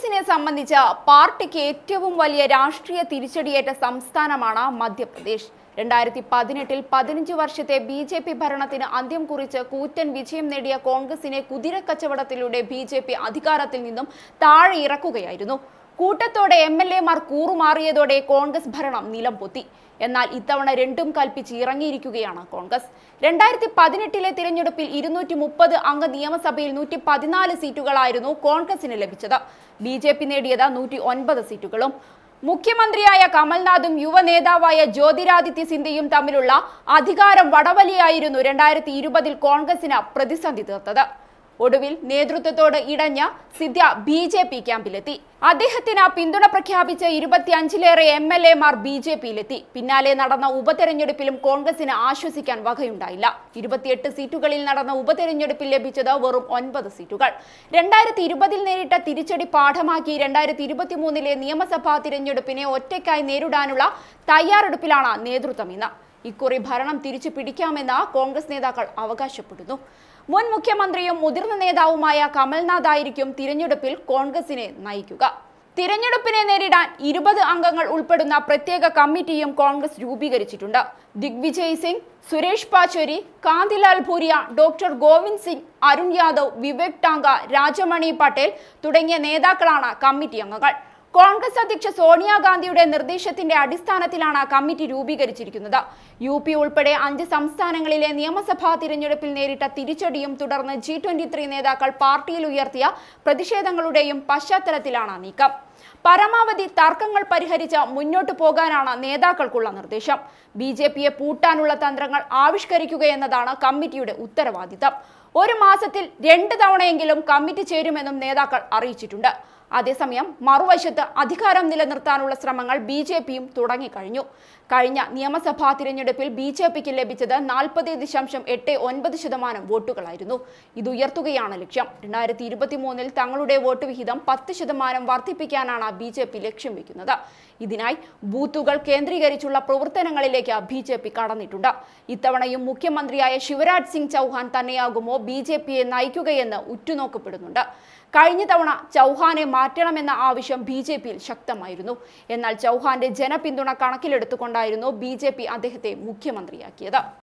കോൺഗ്രസിനെ സംബന്ധിച്ച് പാർട്ടിക്ക് ഏറ്റവും വലിയ രാഷ്ട്രീയ തിരിച്ചടിയേറ്റ സംസ്ഥാനമാണ് മധ്യപ്രദേശ് രണ്ടായിരത്തി പതിനെട്ടിൽ പതിനഞ്ച് വർഷത്തെ ബി ജെ പി ഭരണത്തിന് അന്ത്യം കുറിച്ച് കൂറ്റൻ വിജയം നേടിയ കോൺഗ്രസിനെ കുതിരക്കച്ചവടത്തിലൂടെ ബി ജെ പി അധികാരത്തിൽ നിന്നും താഴെ ഇറക്കുകയായിരുന്നു കൂട്ടത്തോടെ എം എൽ എമാർ കൂറുമാറിയതോടെ കോൺഗ്രസ് ഭരണം നിലം പൊത്തി എന്നാൽ ഇത്തവണ രണ്ടും കൽപ്പിച്ച് ഇറങ്ങിയിരിക്കുകയാണ് കോൺഗ്രസ് രണ്ടായിരത്തി പതിനെട്ടിലെ തിരഞ്ഞെടുപ്പിൽ ഇരുന്നൂറ്റി മുപ്പത് അംഗ നിയമസഭയിൽ നൂറ്റി പതിനാല് സീറ്റുകളായിരുന്നു കോൺഗ്രസിന് ലഭിച്ചത് ബി ജെ പി നേടിയത് നൂറ്റി ഒൻപത് സീറ്റുകളും മുഖ്യമന്ത്രിയായ കമൽനാഥും യുവ നേതാവായ ജ്യോതിരാദിത്യ സിന്ധ്യയും തമ്മിലുള്ള അധികാരം വടവലിയായിരുന്നു രണ്ടായിരത്തി ഇരുപതിൽ കോൺഗ്രസിന് പ്രതിസന്ധി തീർത്തത് ഒടുവിൽ നേതൃത്വത്തോട് ഇടഞ്ഞ സിദ്ധ്യ ബി ജെ പി ക്യാമ്പിലെത്തി അദ്ദേഹത്തിന് പിന്തുണ പ്രഖ്യാപിച്ച ഇരുപത്തിയഞ്ചിലേറെ എം എൽ എമാർ ബി ജെ പിയിലെത്തി പിന്നാലെ നടന്ന ഉപതെരഞ്ഞെടുപ്പിലും കോൺഗ്രസിന് ആശ്വസിക്കാൻ വകയുണ്ടായില്ല ഇരുപത്തിയെട്ട് സീറ്റുകളിൽ നടന്ന ഉപതെരഞ്ഞെടുപ്പിൽ ലഭിച്ചത് വെറും ഒൻപത് സീറ്റുകൾ രണ്ടായിരത്തി ഇരുപതിൽ നേരിട്ട തിരിച്ചടി പാഠമാക്കി രണ്ടായിരത്തി ഇരുപത്തി മൂന്നിലെ നിയമസഭാ തിരഞ്ഞെടുപ്പിനെ ഒറ്റയ്ക്കായി നേരിടാനുള്ള തയ്യാറെടുപ്പിലാണ് നേതൃത്വം ഇന്ന് ഇക്കുറി ഭരണം തിരിച്ചു പിടിക്കാമെന്ന് കോൺഗ്രസ് നേതാക്കൾ അവകാശപ്പെടുന്നു മുൻ മുഖ്യമന്ത്രിയും മുതിർന്ന നേതാവുമായ കമൽനാഥ് ആയിരിക്കും തിരഞ്ഞെടുപ്പിൽ കോൺഗ്രസിനെ നയിക്കുക തിരഞ്ഞെടുപ്പിനെ നേരിടാൻ ഇരുപത് അംഗങ്ങൾ ഉൾപ്പെടുന്ന പ്രത്യേക കമ്മിറ്റിയും കോൺഗ്രസ് രൂപീകരിച്ചിട്ടുണ്ട് ദിഗ്വിജയ് സിംഗ് സുരേഷ് പാച്ചോരി കാന്തിലാൽ ഭൂരിയ ഡോക്ടർ ഗോവിന്ദ് സിംഗ് അരുൺ യാദവ് വിവേക് ടാങ്ക രാജമണി പട്ടേൽ തുടങ്ങിയ നേതാക്കളാണ് കമ്മിറ്റി അംഗങ്ങൾ കോൺഗ്രസ് അധ്യക്ഷ സോണിയാഗാന്ധിയുടെ നിർദ്ദേശത്തിന്റെ അടിസ്ഥാനത്തിലാണ് കമ്മിറ്റി രൂപീകരിച്ചിരിക്കുന്നത് യു പി ഉൾപ്പെടെ അഞ്ച് സംസ്ഥാനങ്ങളിലെ നിയമസഭാ തിരഞ്ഞെടുപ്പിൽ നേരിട്ട തിരിച്ചടിയും തുടർന്ന് ജി ട്വന്റി ത്രീ നേതാക്കൾ പാർട്ടിയിൽ ഉയർത്തിയ പ്രതിഷേധങ്ങളുടെയും പശ്ചാത്തലത്തിലാണ് നീക്കം പരമാവധി തർക്കങ്ങൾ പരിഹരിച്ച് മുന്നോട്ടു പോകാനാണ് നേതാക്കൾക്കുള്ള നിർദ്ദേശം ബി ജെ പിയെ പൂട്ടാനുള്ള തന്ത്രങ്ങൾ ആവിഷ്കരിക്കുകയെന്നതാണ് കമ്മിറ്റിയുടെ ഉത്തരവാദിത്തം ഒരു മാസത്തിൽ രണ്ട് തവണയെങ്കിലും കമ്മിറ്റി ചേരുമെന്നും നേതാക്കൾ അറിയിച്ചിട്ടുണ്ട് അതേസമയം മറുവശത്ത് അധികാരം നിലനിർത്താനുള്ള ശ്രമങ്ങൾ ബി ജെ പിയും തുടങ്ങിക്കഴിഞ്ഞു കഴിഞ്ഞ നിയമസഭാ തിരഞ്ഞെടുപ്പിൽ ബി ജെ പിക്ക് ലഭിച്ചത് നാൽപ്പത് ദശാംശം എട്ട് ഒൻപത് ശതമാനം വോട്ടുകളായിരുന്നു ഇത് ഉയർത്തുകയാണ് ലക്ഷ്യം രണ്ടായിരത്തി ഇരുപത്തി മൂന്നിൽ തങ്ങളുടെ വോട്ട് വിഹിതം പത്ത് ശതമാനം വർദ്ധിപ്പിക്കാനാണ് ബി ജെ പി ലക്ഷ്യം വെക്കുന്നത് ഇതിനായി ബൂത്തുകൾ കേന്ദ്രീകരിച്ചുള്ള പ്രവർത്തനങ്ങളിലേക്ക് ബി ജെ പി കടന്നിട്ടുണ്ട് ഇത്തവണയും മുഖ്യമന്ത്രിയായ ശിവരാജ് സിംഗ് ചൗഹാൻ തന്നെയാകുമോ ബി ജെ പിയെ നയിക്കുകയെന്ന് ഉറ്റുനോക്കപ്പെടുന്നുണ്ട് കഴിഞ്ഞ തവണ ചൗഹാനെ മാറ്റണമെന്ന ആവശ്യം ബി ജെ പിയിൽ ശക്തമായിരുന്നു എന്നാൽ ചൗഹാന്റെ ജനപിന്തുണ കണക്കിലെടുത്തുകൊണ്ടായിരുന്നു ബി ജെ പി അദ്ദേഹത്തെ മുഖ്യമന്ത്രിയാക്കിയത്